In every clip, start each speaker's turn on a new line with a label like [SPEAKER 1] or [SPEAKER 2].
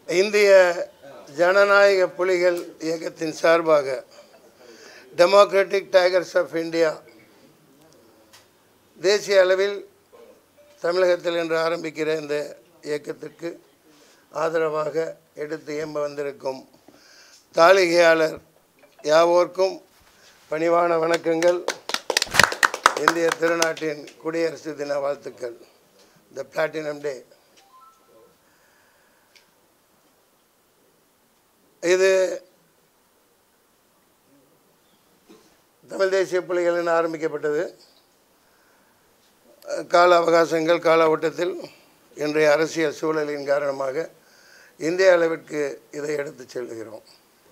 [SPEAKER 1] இந்திய ஜனநாயக புலிகள் இயக்கத்தின் சார்பாக டெமோக்ராட்டிக் டைகர்ஸ் ஆஃப் இந்தியா தேசிய அளவில் தமிழகத்தில் என்று ஆரம்பிக்கிற இந்த இயக்கத்திற்கு ஆதரவாக எடுத்து இயம்ப வந்திருக்கும் தாளிகையாளர் யாவோர்க்கும் பணிவான வணக்கங்கள் இந்திய திருநாட்டின் குடியரசு தின வாழ்த்துக்கள் த பிளாட்டினம் டே இது தமிழ் தேசிய புலிகளின் ஆரம்பிக்கப்பட்டது கால அவகாசங்கள் கால ஓட்டத்தில் இன்றைய அரசியல் சூழலின் காரணமாக இந்திய அளவிற்கு இதை எடுத்துச் செல்கிறோம்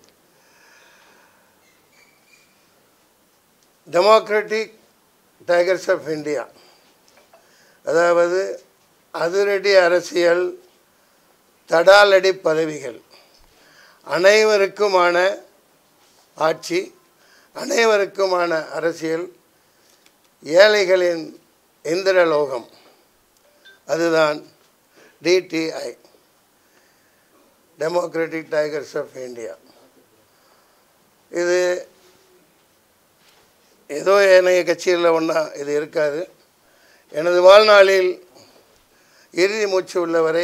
[SPEAKER 1] டெமோக்ராட்டிக் டைகர்ஸ் ஆஃப் இந்தியா அதாவது அதிரடி அரசியல் தடாலடி பதவிகள் அனைவருக்குமான ஆட்சி அனைவருக்குமான அரசியல் ஏழைகளின் இந்திரலோகம் அதுதான் DTI democratic tigers of India இது ஏதோ என்னைய கட்சியில் ஒன்றா இது இருக்காது எனது வாழ்நாளில் இறுதி மூச்சு உள்ளவரை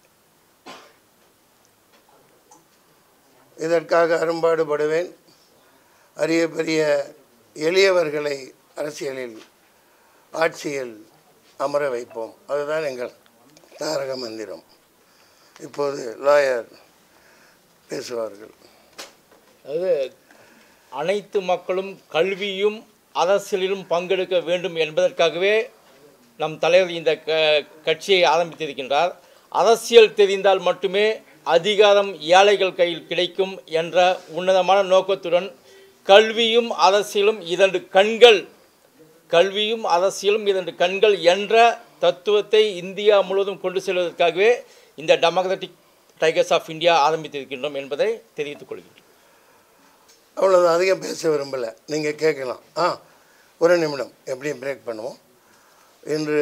[SPEAKER 1] இதற்காக அரும்பாடுபடுவேன் அரிய பெரிய எளியவர்களை அரசியலில் ஆட்சியில் அமர வைப்போம் அதுதான் எங்கள் தாரக மந்திரம் இப்போது லாயர் பேசுவார்கள்
[SPEAKER 2] அதாவது அனைத்து மக்களும் கல்வியும் அரசியலிலும் பங்கெடுக்க வேண்டும் என்பதற்காகவே நம் தலைவர் இந்த க கட்சியை ஆரம்பித்திருக்கின்றார் அரசியல் தெரிந்தால் மட்டுமே அதிகாரம் ஏழைகள் கையில் கிடைக்கும் என்ற உன்னதமான நோக்கத்துடன் கல்வியும் அரசியலும் இரண்டு கண்கள் கல்வியும் அரசியலும் இரண்டு கண்கள் என்ற தத்துவத்தை இந்தியா முழுவதும் கொண்டு செல்வதற்காகவே இந்த டெமோக்ராட்டிக் டைகர்ஸ் ஆஃப் இந்தியா ஆரம்பித்திருக்கின்றோம் என்பதை தெரிவித்துக் கொள்கின்றோம்
[SPEAKER 1] அவ்வளோதான் அதிகம் பேச விரும்பலை நீங்கள் கேட்கலாம் ஆ ஒரு நிமிடம் எப்படியும் பிரேக் பண்ணுவோம் இன்று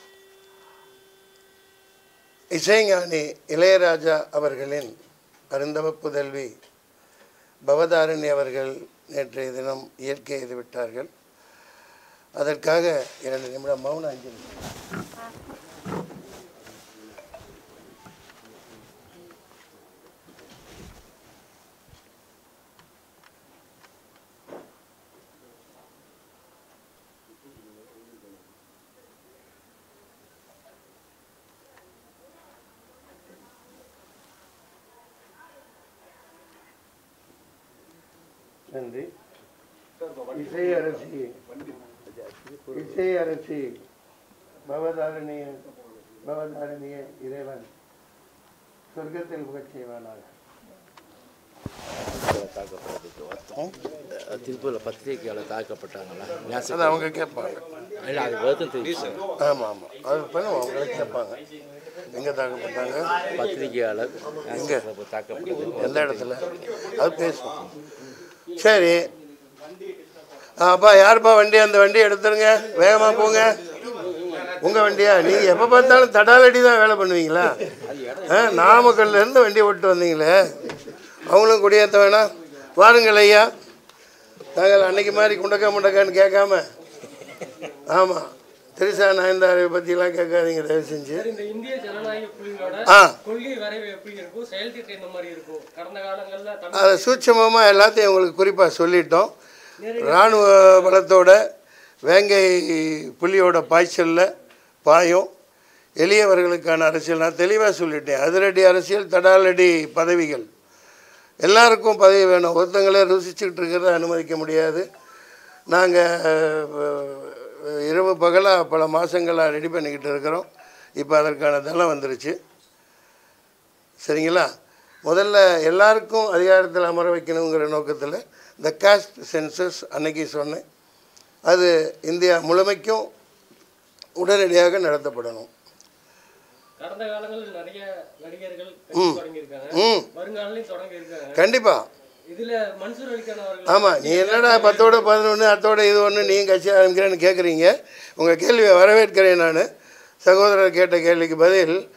[SPEAKER 1] இசைஞானி இளையராஜா அவர்களின் அருந்தவ புதல்வி பவதாரணி அவர்கள் நேற்றைய தினம் இயற்கை எய்து விட்டார்கள் அதற்காக இரண்டு நிமிடம் மௌன அஞ்சலி நன்றி இசை அரசி இசை அரசி பவதாரணிய பவதாரணிய இறைவன் சொர்க்கத்தில் புகச் செய்வானாக
[SPEAKER 2] திருப்பூரில் பத்திரிகையாளர் தாக்கப்பட்டாங்களா
[SPEAKER 1] அது அவங்க கேட்பாங்க
[SPEAKER 2] இல்லை அது வருத்தம் தெரிவிச்சு
[SPEAKER 1] ஆமாம் ஆமாம் அது பண்ணுவோம் அவங்களே கேட்பாங்க எங்கே தாக்கப்பட்டாங்க
[SPEAKER 2] பத்திரிகையாளர்
[SPEAKER 1] எங்க?
[SPEAKER 2] தாக்கப்பட்டது
[SPEAKER 1] எந்த இடத்துல அது பேசுவோம் சரி ஆ, அப்பா யாருப்பா வண்டி அந்த வண்டி எடுத்துருங்க வேகமாக போங்க உங்கள் வண்டியா நீங்கள் எப்போ பார்த்தாலும் தடாலடி தான் வேலை பண்ணுவீங்களா ஆ நாமக்கல்லேருந்து வண்டி ஓட்டு வந்தீங்களே அவங்களும் குடியேற்ற வேணாம் வாருங்கள் ஐயா நாங்கள் அன்னைக்கு மாதிரி குண்டக்கா முண்டக்கான்னு கேட்காம ஆமாம் திரிசா நயன்தாரை பற்றிலாம் கேட்காதீங்க தயவு செஞ்சு
[SPEAKER 3] இந்த இந்திய ஜனநாயக புலிகளோட
[SPEAKER 1] ஆ
[SPEAKER 3] கொள்கை வரைவு எப்படி இருக்கும் செயல் திட்டம் இந்த மாதிரி இருக்கும் கடந்த காலங்கள்ல தமிழ்
[SPEAKER 1] அதை சூட்சமமாக எல்லாத்தையும் உங்களுக்கு குறிப்பாக சொல்லிட்டோம் இராணுவ பலத்தோட வேங்கை புலியோட பாய்ச்சலில் பாயும் எளியவர்களுக்கான அரசியல் நான் தெளிவாக சொல்லிட்டேன் அதிரடி அரசியல் தடாலடி பதவிகள் எல்லாருக்கும் பதவி வேணும் ஒருத்தங்களே ருசிச்சுக்கிட்டு இருக்கிறத அனுமதிக்க முடியாது நாங்கள் இரவு பகலாக பல மாதங்களாக ரெடி பண்ணிக்கிட்டு இருக்கிறோம் இப்போ அதற்கான தளம் வந்துருச்சு சரிங்களா முதல்ல எல்லாருக்கும் அதிகாரத்தில் அமர வைக்கணுங்கிற நோக்கத்தில் இந்த காஸ்ட் சென்சஸ் அன்னைக்கு சொன்னேன் அது இந்தியா முழுமைக்கும் உடனடியாக நடத்தப்படணும்
[SPEAKER 3] கடந்த காலங்களில் நிறைய நடிகர்கள் கட்சி தொடங்கியிருக்காங்க
[SPEAKER 1] ம்
[SPEAKER 3] வருங்காலையும் தொடங்கி இருக்காங்க
[SPEAKER 1] கண்டிப்பாக
[SPEAKER 3] இதுல மன்சூர் அலிகான் அவர்கள்
[SPEAKER 1] ஆமாம் நீ என்னடா பத்தோட பதினொன்று அத்தோட இது ஒன்று நீங்கள் கட்சி ஆரம்பிக்கிறேன்னு கேட்குறீங்க உங்கள் கேள்வியை வரவேற்கிறேன் நான் சகோதரர் கேட்ட கேள்விக்கு பதில்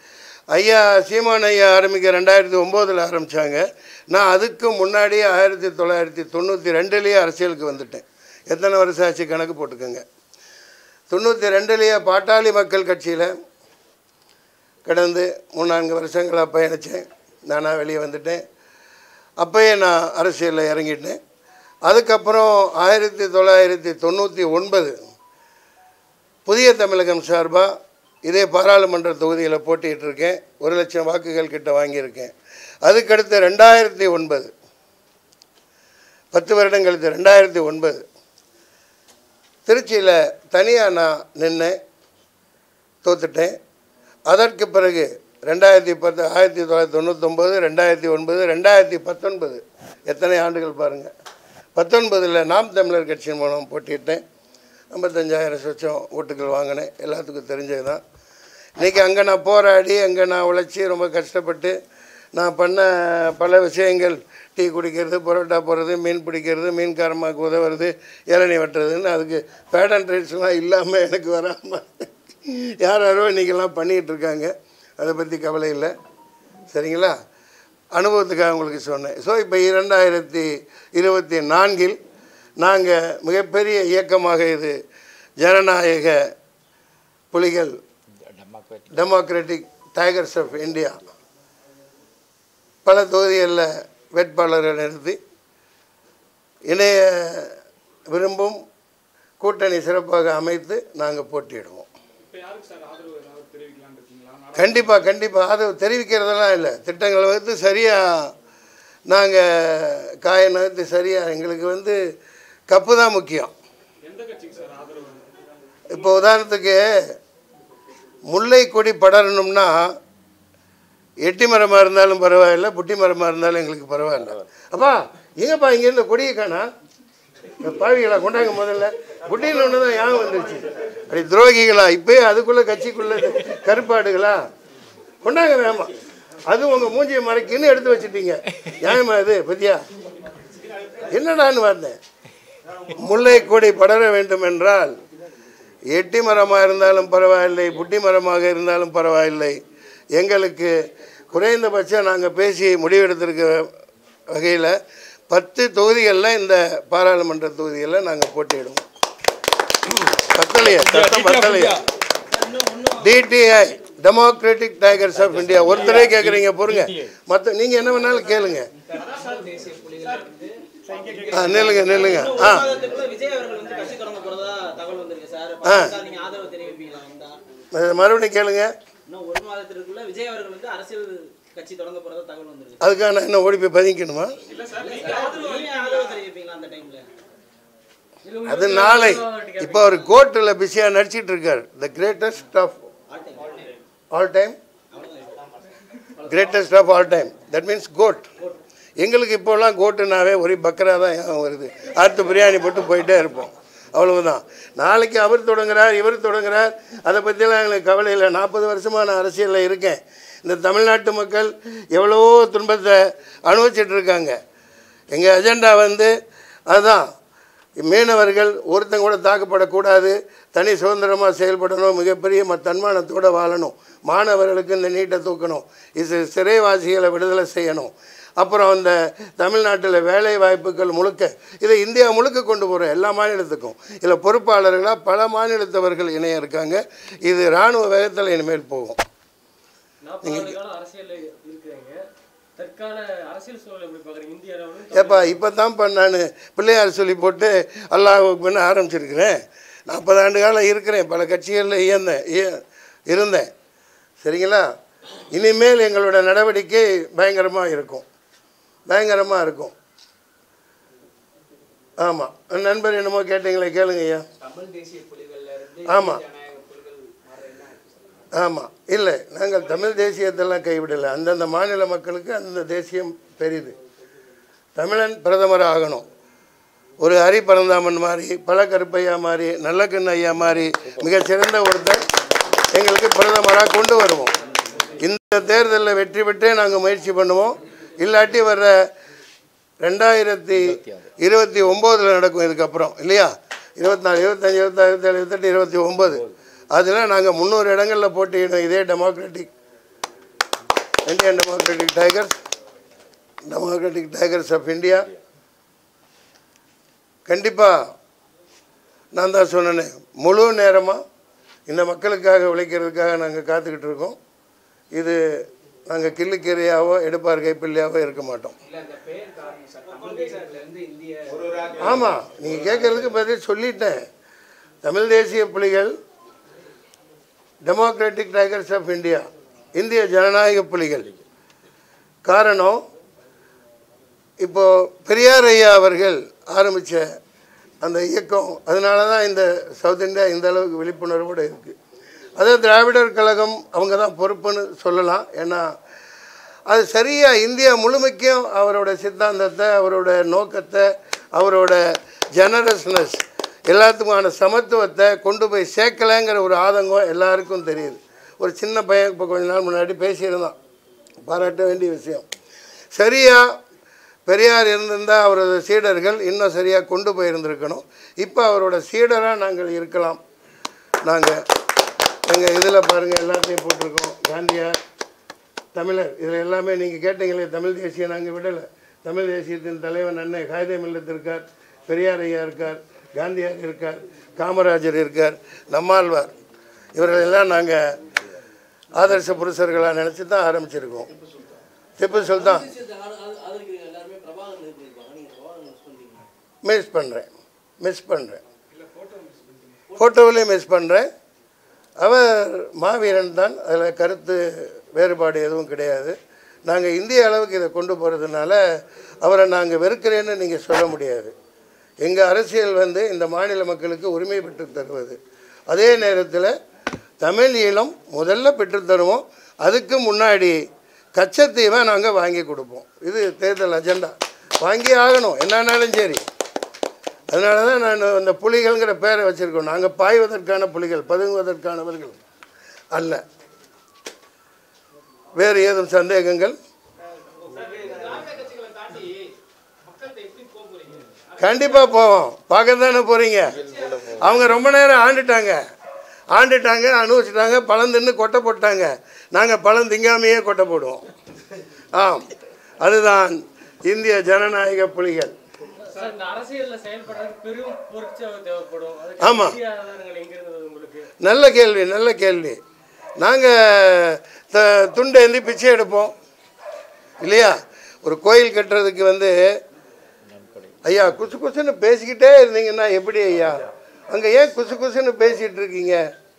[SPEAKER 1] ஐயா சீமான் ஐயா ஆரம்பிக்க ரெண்டாயிரத்தி ஒம்போதில் ஆரம்பித்தாங்க நான் அதுக்கு முன்னாடியே ஆயிரத்தி தொள்ளாயிரத்தி தொண்ணூற்றி ரெண்டுலேயே அரசியலுக்கு வந்துட்டேன் எத்தனை வருஷம் ஆச்சு கணக்கு போட்டுக்கோங்க தொண்ணூற்றி ரெண்டுலேயே பாட்டாளி மக்கள் கட்சியில் கடந்து மூணு நான்கு வருஷங்களாக பயணித்தேன் நானாக வெளியே வந்துட்டேன் அப்போயே நான் அரசியலில் இறங்கிட்டேன் அதுக்கப்புறம் ஆயிரத்தி தொள்ளாயிரத்தி தொண்ணூற்றி ஒன்பது புதிய தமிழகம் சார்பாக இதே பாராளுமன்ற தொகுதியில் போட்டிட்டு இருக்கேன் ஒரு லட்சம் வாக்குகள் கிட்ட வாங்கியிருக்கேன் அதுக்கடுத்து ரெண்டாயிரத்தி ஒன்பது பத்து வருடம் கழித்து ரெண்டாயிரத்தி ஒன்பது திருச்சியில் தனியாக நான் நின்னேன் தோத்துட்டேன் அதற்கு பிறகு ரெண்டாயிரத்தி பத்து ஆயிரத்தி தொள்ளாயிரத்தி தொண்ணூத்தொம்பது ரெண்டாயிரத்தி ஒன்பது ரெண்டாயிரத்தி பத்தொன்பது எத்தனை ஆண்டுகள் பாருங்கள் பத்தொன்பதில் நாம் தமிழர் கட்சியின் மூலம் போட்டியிட்டேன் ஐம்பத்தஞ்சாயிரம் சொச்சம் ஓட்டுகள் வாங்கினேன் எல்லாத்துக்கும் தெரிஞ்சது தான் இன்றைக்கி அங்கே நான் போராடி அங்கே நான் உழைச்சி ரொம்ப கஷ்டப்பட்டு நான் பண்ண பல விஷயங்கள் டீ குடிக்கிறது பரோட்டா போடுறது மீன் பிடிக்கிறது மீன்காரமாக்கு உதவுறது இளநீ வெட்டுறதுன்னு அதுக்கு பேடன் ட்ரேட்ஸ்லாம் இல்லாமல் எனக்கு வராமல் யார் யாரோ இன்றைக்கெல்லாம் பண்ணிகிட்டு இருக்காங்க அதை பற்றி கவலை இல்லை சரிங்களா அனுபவத்துக்காக உங்களுக்கு சொன்னேன் ஸோ இப்போ இரண்டாயிரத்தி இருபத்தி நான்கில் நாங்கள் மிகப்பெரிய இயக்கமாக இது ஜனநாயக புலிகள்
[SPEAKER 2] democratic
[SPEAKER 1] democratic tigers of India பல தொகுதிகளில் வேட்பாளர்கள் நிறுத்தி இணைய விரும்பும் கூட்டணி சிறப்பாக அமைத்து நாங்கள் போட்டியிடுவோம்
[SPEAKER 3] இப்போ யாருக்கு சார் ஆதரவு ஏதாவது தெரிவிக்கலாம்னு இருக்கீங்களா
[SPEAKER 1] கண்டிப்பாக கண்டிப்பாக அது தெரிவிக்கிறதெல்லாம் இல்லை திட்டங்களை வந்து சரியாக நாங்கள் காய நகர்த்தி சரியாக எங்களுக்கு வந்து கப்பு தான் முக்கியம்
[SPEAKER 3] எந்த கட்சிக்கு சார் ஆதரவு
[SPEAKER 1] இப்போ உதாரணத்துக்கு முல்லை கொடி படரணும்னா எட்டி மரமாக இருந்தாலும் பரவாயில்ல புட்டி மரமாக இருந்தாலும் எங்களுக்கு பரவாயில்ல அப்பா எங்கப்பா இங்கேருந்து கொடியை காணா இந்த பாவிகளா கொண்டாங்க முதல்ல புட்டின்னு ஒன்று தான் ஞாபகம் வந்துருச்சு அப்படி துரோகிகளா இப்போயே அதுக்குள்ளே கட்சிக்குள்ளே கருப்பாடுகளா கொண்டாங்க வேமா அது உங்கள் மூஞ்சியை மறைக்குன்னு எடுத்து வச்சுட்டீங்க நியாயமா இது பத்தியா என்னடான்னு வந்தேன் முல்லை கொடி படர வேண்டும் என்றால் எட்டி மரமாக இருந்தாலும் பரவாயில்லை புட்டி மரமாக இருந்தாலும் பரவாயில்லை எங்களுக்கு குறைந்தபட்சம் நாங்கள் பேசி முடிவெடுத்திருக்க வகையில் பத்து தொகுதிகளில் இந்த பாராளுமன்ற தொகுதிகளில் நாங்கள் போட்டியிடுவோம் பத்தலையா சட்டம் பத்தலையா DTI democratic tigers of India ஒருத்தரே கேட்குறீங்க பொறுங்க மற்ற நீங்கள் என்ன வேணாலும் கேளுங்க ஆ நில்லுங்க நில்லுங்க ஆ
[SPEAKER 4] மாதத்துக்குள்ள விஜய் அவர்கள் வந்து கட்சி தொடங்க போறதா தகவல் வந்திருக்கு சார் பாஜக நீங்க ஆதரவு தெரிவிப்பீங்களா வந்தா
[SPEAKER 1] அது மறுபடியும் கேளுங்க
[SPEAKER 4] இன்னும் ஒரு மாதத்திற்குள்ள விஜய் அவர்கள் வந்து அரசியல் கட்சி தொடங்க போறதா தகவல் வந்திருக்கு
[SPEAKER 1] அதுக்காக நான் என்ன ஓடி போய் பதிக்கணுமா
[SPEAKER 4] நீங்க ஆதரவு தெரிவிப்பீங்களா அந்த டைம்ல
[SPEAKER 1] அது நாளை இப்போ அவர் கோர்ட்டில் பிஸியாக நடிச்சிட்டு இருக்கார் the greatest of all time greatest of all time that means goat எங்களுக்கு இப்போல்லாம் கோட்டுனாவே ஒரே பக்கரா தான் ஞாபகம் வருது அடுத்து பிரியாணி போட்டு போயிட்டே இருப்போம் அவ்வளவுதான் நாளைக்கு அவர் தொடங்குறார் இவர் தொடங்குறார் அதை பற்றிலாம் எங்களுக்கு கவலை இல்லை நாற்பது வருஷமாக நான் அரசியலில் இருக்கேன் இந்த தமிழ்நாட்டு மக்கள் எவ்வளவோ துன்பத்தை அனுபவிச்சிட்டு இருக்காங்க எங்கள் அஜெண்டா வந்து அதுதான் மீனவர்கள் ஒருத்தங்க கூட தாக்கப்படக்கூடாது தனி சுதந்திரமாக செயல்படணும் மிகப்பெரிய ம தன்மானத்தோடு வாழணும் மாணவர்களுக்கு இந்த நீட்டை தூக்கணும் இது சிறைவாசிகளை விடுதலை செய்யணும் அப்புறம் அந்த தமிழ்நாட்டில் வேலை வாய்ப்புகள் முழுக்க இதை இந்தியா முழுக்க கொண்டு போகிறோம் எல்லா மாநிலத்துக்கும் இதில் பொறுப்பாளர்களாக பல மாநிலத்தவர்கள் இணைய இருக்காங்க இது இராணுவ வேகத்தில் இனிமேல் போகும்
[SPEAKER 3] நாற்பது ஆண்டுகால அரசியல் இருக்கிறீங்க தற்கால அரசியல் சூழல் எப்படி பாக்குறீங்க இந்திய அளவிலும்
[SPEAKER 1] ஏப்பா இப்போ தான்ப்பா நான் பிள்ளையார் சொல்லி போட்டு அல்லாஹுக்குன்னு ஆரம்பிச்சிருக்கிறேன் நாற்பது ஆண்டு காலம் இருக்கிறேன் பல கட்சிகளில் இயந்தேன் இய- இருந்தேன் சரிங்களா இனிமேல் எங்களோட நடவடிக்கை பயங்கரமாக இருக்கும் பயங்கரமாக இருக்கும் ஆமாம் நண்பர் என்னமோ கேட்டீங்களே கேளுங்க ஐயா
[SPEAKER 4] தமிழ் தேசிய புலிகள்ல இருந்து
[SPEAKER 1] ஆமாம்
[SPEAKER 4] ஜனநாயக புலிகள் மாறுறதுன்னா
[SPEAKER 1] ஆமாம் இல்லை நாங்கள் தமிழ் தேசியத்தெல்லாம் கைவிடலை அந்தந்த மாநில மக்களுக்கு அந்தந்த தேசியம் பெரிது தமிழன் பிரதமர் ஆகணும் ஒரு ஹரி பரந்தாமன் மாதிரி பல கருப்பையா மாதிரி நல்லக்கண்ண ஐயா மாதிரி மிகச்சிறந்த ஒருத்தர் எங்களுக்கு பிரதமராக கொண்டு வருவோம் இந்த தேர்தலில் வெற்றி பெற்றே நாங்கள் முயற்சி பண்ணுவோம் இல்லாட்டி வர்ற ரெண்டாயிரத்தி இருபத்தி ஒம்போதில் நடக்கும் இதுக்கப்புறம் இல்லையா இருபத்தி நாலு இருபத்தஞ்சி இருபத்தாறு இருபத்தேழு இருபத்தெட்டு இருபத்தி ஒம்பது அதில் நாங்கள் முந்நூறு இடங்களில் போட்டியிடும் இதே democratic Indian democratic tigers democratic tigers of India கண்டிப்பாக நான் தான் சொன்னேனே முழு நேரமாக இந்த மக்களுக்காக உழைக்கிறதுக்காக நாங்கள் காத்துக்கிட்டு இருக்கோம் இது நாங்கள் கிள்ளுக்கீரையாவோ எடுப்பார் கைப்பிள்ளையாவோ இருக்க மாட்டோம் ஆமாம் நீங்கள் கேட்குறதுக்கு பதில் சொல்லிட்டேன் தமிழ் தேசிய புலிகள் டெமோக்ராட்டிக் டைகர்ஸ் ஆஃப் இந்தியா இந்திய ஜனநாயக புலிகள் காரணம் இப்போ பெரியார் ஐயா அவர்கள் ஆரம்பித்த அந்த இயக்கம் அதனால தான் இந்த சவுத் இந்தியா இந்த அளவுக்கு விழிப்புணர்வோடு இருக்குது அதே திராவிடர் கழகம் அவங்க தான் பொறுப்புன்னு சொல்லலாம் ஏன்னா அது சரியாக இந்தியா முழுமைக்கும் அவரோட சித்தாந்தத்தை அவரோட நோக்கத்தை அவரோட ஜெனரஸ்னஸ் எல்லாத்துக்குமான சமத்துவத்தை கொண்டு போய் சேர்க்கலைங்கிற ஒரு ஆதங்கம் எல்லாருக்கும் தெரியுது ஒரு சின்ன பையன் இப்போ கொஞ்ச நாள் முன்னாடி பேசியிருந்தான் பாராட்ட வேண்டிய விஷயம் சரியாக பெரியார் இருந்திருந்தால் அவரது சீடர்கள் இன்னும் சரியாக கொண்டு போயிருந்திருக்கணும் இப்போ அவரோட சீடராக நாங்கள் இருக்கலாம் நாங்கள் எங்கள் இதில் பாருங்கள் எல்லாத்தையும் போட்டிருக்கோம் காந்தியார் தமிழர் இதில் எல்லாமே நீங்கள் கேட்டீங்களே தமிழ் தேசியம் நாங்கள் விடலை தமிழ் தேசியத்தின் தலைவன் அண்ணன் காகிதம் இல்லத்து இருக்கார் பெரியார் ஐயா இருக்கார் காந்தியார் இருக்கார் காமராஜர் இருக்கார் நம்மாழ்வார் இவர்களெல்லாம் நாங்கள் ஆதர்ச புருஷர்களாக நினச்சி தான் ஆரம்பிச்சிருக்கோம் திப்பு சுல்தான்
[SPEAKER 4] ஆதரிக்கிறீங்க எல்லாருமே பிரபாகரன் இருப்பாங்க நீங்க பிரபாகரன் மிஸ் பண்றீங்க
[SPEAKER 1] மிஸ் பண்ணுறேன் மிஸ் பண்ணுறேன் ஃபோட்டோவிலையும் மிஸ் பண்ணுறேன் அவர் மாவீரன் தான் அதில் கருத்து வேறுபாடு எதுவும் கிடையாது நாங்கள் இந்திய அளவுக்கு இதை கொண்டு போகிறதுனால அவரை நாங்கள் வெறுக்கிறேன்னு நீங்கள் சொல்ல முடியாது எங்கள் அரசியல் வந்து இந்த மாநில மக்களுக்கு உரிமை பெற்று தருவது அதே நேரத்தில் தமிழ் ஈழம் முதல்ல பெற்றுத் தருவோம் அதுக்கு முன்னாடி கச்சத்தீவை நாங்கள் வாங்கி கொடுப்போம் இது தேர்தல் அஜெண்டா வாங்கி ஆகணும் என்னன்னாலும் சரி அதனால தான் நான் இந்த புலிகள்ங்கிற பேரை வச்சுருக்கோம் நாங்கள் பாய்வதற்கான புலிகள் பதுங்குவதற்கானவர்கள் அல்ல வேறு ஏதும் சந்தேகங்கள் கண்டிப்பாக போவோம் பார்க்க தானே போகிறீங்க அவங்க ரொம்ப நேரம் ஆண்டுட்டாங்க ஆண்டுட்டாங்க அனுபவிச்சிட்டாங்க பழம் தின்னு கொட்டை போட்டாங்க நாங்கள் பழம் திங்காமையே கொட்டை போடுவோம் ஆம் அதுதான் இந்திய ஜனநாயக புலிகள்
[SPEAKER 3] சார் இந்த அரசியல்ல செயல்படுறதுக்கு பெரும் பொருட்சேவை தேவைப்படும் அதுக்கு
[SPEAKER 1] ஆமா.
[SPEAKER 3] நிதி ஆதாரங்கள் எங்க இருந்தது உங்களுக்கு
[SPEAKER 1] நல்ல கேள்வி நல்ல கேள்வி நாங்கள் த துண்டை ஏந்தி பிச்சை எடுப்போம் இல்லையா ஒரு கோயில் கட்டுறதுக்கு வந்து ஐயா குசு குசுன்னு பேசிக்கிட்டே இருந்தீங்கன்னா எப்படி ஐயா அங்கே ஏன் குசு குசுன்னு பேசிகிட்டு இருக்கீங்க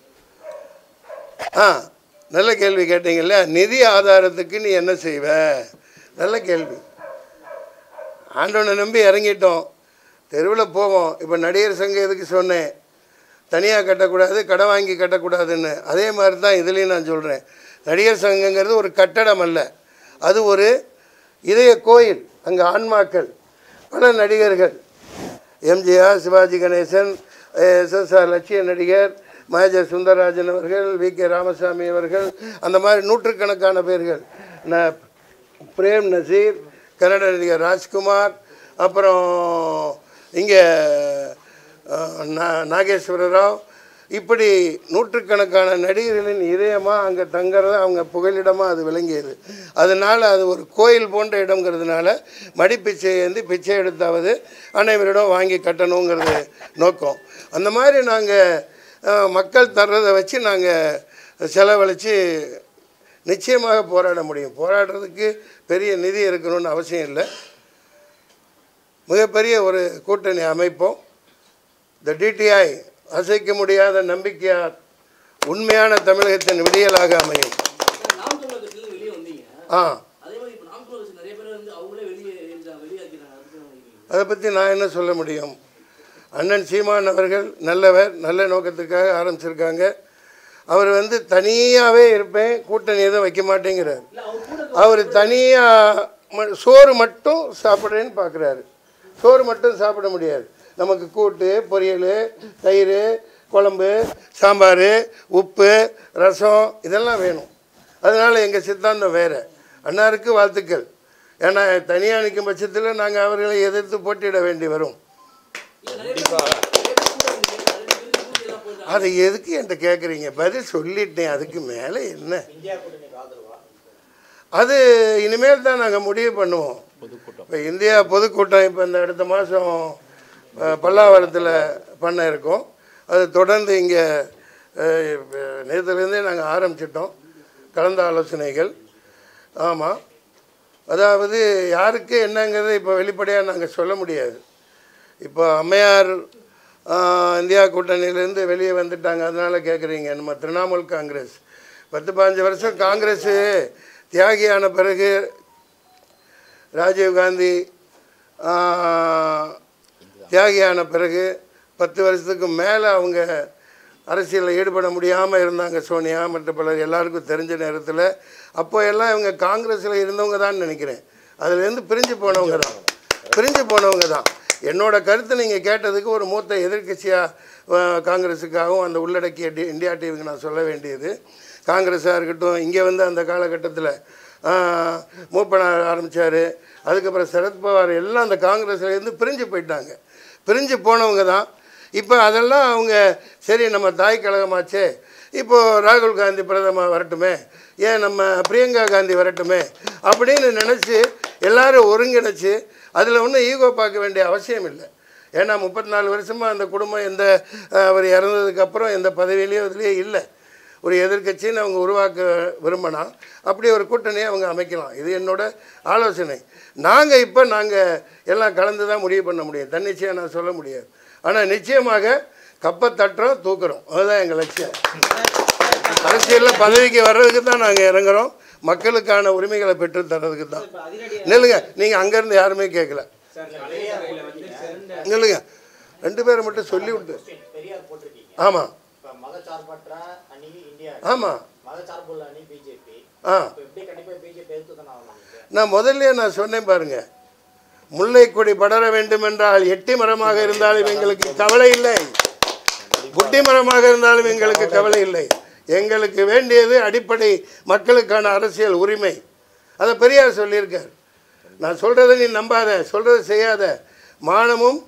[SPEAKER 1] ஆ நல்ல கேள்வி கேட்டீங்கல்ல நிதி ஆதாரத்துக்கு நீ என்ன செய்வ நல்ல கேள்வி ஆண்டவனை நம்பி இறங்கிட்டோம் தெருவில் போவோம் இப்போ நடிகர் சங்கம் எதுக்கு சொன்னேன் தனியாக கட்டக்கூடாது கடை வாங்கி கட்டக்கூடாதுன்னு அதே மாதிரி தான் இதுலேயும் நான் சொல்கிறேன் நடிகர் சங்கங்கிறது ஒரு கட்டடம் அல்ல அது ஒரு இதய கோயில் அங்கே ஆன்மாக்கள் பல நடிகர்கள் எம்ஜிஆர் சிவாஜி கணேசன் எஸ்எஸ்ஆர் லட்சிய நடிகர் மேஜர் சுந்தரராஜன் அவர்கள் வி கே ராமசாமி அவர்கள் அந்த மாதிரி நூற்றுக்கணக்கான பேர்கள் ந பிரேம் நசீர் கன்னட நடிகர் ராஜ்குமார் அப்புறம் இங்கே நாகேஸ்வர ராவ் இப்படி நூற்றுக்கணக்கான நடிகர்களின் இதயமாக அங்கே தங்குறது அவங்க புகலிடமாக அது விளங்கியது அதனால் அது ஒரு கோயில் போன்ற இடங்கிறதுனால மடிப்பிச்சை ஏந்தி பிச்சை எடுத்தாவது அனைவரிடம் வாங்கி கட்டணுங்கிறது நோக்கம் அந்த மாதிரி நாங்கள் மக்கள் தர்றதை வச்சு நாங்கள் செலவழித்து நிச்சயமாக போராட முடியும் போராடுறதுக்கு பெரிய நிதி இருக்கணும்னு அவசியம் இல்லை மிகப்பெரிய ஒரு கூட்டணி அமைப்போம் இந்த டிடிஐ அசைக்க முடியாத நம்பிக்கையார் உண்மையான தமிழகத்தின் விடியலாக அமையும்
[SPEAKER 4] நாம் தமிழர் கட்சியில வெளியே வந்தீங்க
[SPEAKER 1] ஆ
[SPEAKER 4] அதே மாதிரி இப்ப நாம் தமிழர் கட்சி நிறைய பேர் வந்து அவங்களே வெளியே வெளியாக்கிறாங்க அதுக்கு என்ன நினைக்கிறீங்க?
[SPEAKER 1] அதை பற்றி நான் என்ன சொல்ல முடியும் அண்ணன் சீமான் அவர்கள் நல்லவர் நல்ல நோக்கத்துக்காக ஆரம்பிச்சிருக்காங்க அவர் வந்து தனியாகவே இருப்பேன் கூட்டணி எதுவும் வைக்க மாட்டேங்கிறார் அவர் தனியாக சோறு மட்டும் சாப்பிட்றேன்னு பார்க்குறாரு சோறு மட்டும் சாப்பிட முடியாது நமக்கு கூட்டு பொரியல் தயிர் குழம்பு சாம்பார் உப்பு ரசம் இதெல்லாம் வேணும் அதனால் எங்கள் சித்தாந்தம் வேறு அன்னாருக்கு வாழ்த்துக்கள் ஏன்னா தனியாக நிற்கும் பட்சத்தில் நாங்கள் அவர்களை எதிர்த்து போட்டியிட வேண்டி வரும் அதை எதுக்கு என்கிட்ட கேட்குறீங்க பதில் சொல்லிட்டேன் அதுக்கு மேலே என்ன அது இனிமேல் தான் நாங்கள் முடிவு பண்ணுவோம் இப்போ இந்தியா பொதுக்கூட்டம் இப்போ இந்த அடுத்த மாதம் பல்லாவரத்தில் பண்ண இருக்கோம் அது தொடர்ந்து இங்கே நேற்றுலேருந்தே நாங்கள் ஆரம்பிச்சிட்டோம் கலந்த ஆலோசனைகள் ஆமாம் அதாவது யாருக்கு என்னங்கிறது இப்போ வெளிப்படையாக நாங்கள் சொல்ல முடியாது இப்போ அம்மையார் ஆஹ், இந்தியா கூட்டணியிலேருந்து வெளியே வந்துட்டாங்க அதனால் கேட்குறீங்க நம்ம திரிணாமுல் காங்கிரஸ் பத்து பதினஞ்சு வருஷம் காங்கிரஸ் தியாகியான பிறகு ராஜீவ்காந்தி ஆஹ், தியாகியான பிறகு பத்து வருஷத்துக்கு மேலே அவங்க அரசியலில் ஈடுபட முடியாமல் இருந்தாங்க சோனியா மற்ற பலர் எல்லாருக்கும் தெரிஞ்ச நேரத்தில் அப்போ எல்லாம் இவங்க காங்கிரஸில் இருந்தவங்க தான் நினைக்கிறேன் அதுலேருந்து பிரிஞ்சு போனவங்க தான் பிரிஞ்சு போனவங்க தான் என்னோட கருத்து நீங்கள் கேட்டதுக்கு ஒரு மூத்த எதிர்க்கட்சியாக காங்கிரஸுக்காகவும் அந்த உள்ளடக்கிய டி இந்தியா டிவிக்கு நான் சொல்ல வேண்டியது காங்கிரஸாக இருக்கட்டும் இங்கே வந்து அந்த காலகட்டத்தில் மூப்பனார் ஆரம்பித்தார் அதுக்கப்புறம் சரத்பவார் எல்லாம் அந்த காங்கிரஸ்லேருந்து பிரிஞ்சு போயிட்டாங்க பிரிஞ்சு போனவங்க தான் இப்போ அதெல்லாம் அவங்க சரி நம்ம தாய் கழகமாச்சே இப்போது ராகுல் காந்தி பிரதமர் வரட்டுமே ஏன் நம்ம பிரியங்கா காந்தி வரட்டுமே அப்படின்னு நினச்சி எல்லாரும் ஒருங்கிணைச்சு அதில் ஒன்றும் ஈகோ பார்க்க வேண்டிய அவசியம் இல்லை ஏன்னா முப்பத்தி நாலு வருஷமாக அந்த குடும்பம் எந்த அஹ், அவர் இறந்ததுக்கப்புறம் எந்த பதவியிலையோ இதுலேயே இல்லை ஒரு எதிர்க்கட்சின்னு அவங்க உருவாக்க விரும்பினா அப்படி ஒரு கூட்டணியை அவங்க அமைக்கலாம் இது என்னோட ஆலோசனை நாங்கள் இப்போ நாங்கள் எல்லாம் கலந்து தான் முடிவு பண்ண முடியும் தன்னிச்சையாக நான் சொல்ல முடியாது ஆனால் நிச்சயமாக கப்பை தட்டுறோம் தூக்குறோம் அதுதான் எங்கள் லட்சியம் அரசியலில் பதவிக்கு வர்றதுக்கு தான் நாங்கள் இறங்குறோம் மக்களுக்கான உரிமைகளை பெற்று தர்றதுக்கு தான்
[SPEAKER 4] இப்ப அதிரடி
[SPEAKER 1] நில்லுங்க நீங்கள் அங்கேருந்து யாருமே கேட்கல நில்லுங்க ரெண்டு பேரை மட்டும் சொல்லி விட்டு
[SPEAKER 5] பெரியார் போட்டிருக்கீங்க
[SPEAKER 1] ஆமாம்
[SPEAKER 5] இப்ப மதச்சார்பற்ற அணி இந்தியா
[SPEAKER 1] ஆமாம்
[SPEAKER 5] மதச்சார்புள்ள அணி பிஜேபி
[SPEAKER 1] ஆ
[SPEAKER 5] இப்ப எப்படி கண்டிப்பா பிஜேபி எதிர்த்து தானே ஆகணும் நீங்க
[SPEAKER 1] நான் முதல்லயே நான் சொன்னேன் பாருங்க முல்லைக்கொடி படர வேண்டும் என்றால் எட்டி மரமாக இருந்தாலும் எங்களுக்கு கவலை இல்லை குட்டி மரமாக இருந்தாலும் எங்களுக்கு கவலை இல்லை எங்களுக்கு வேண்டியது அடிப்படை மக்களுக்கான அரசியல் உரிமை அதை பெரியார் சொல்லியிருக்கார் நான் சொல்கிறத நீ நம்பாத சொல்கிறத செய்யாத மானமும்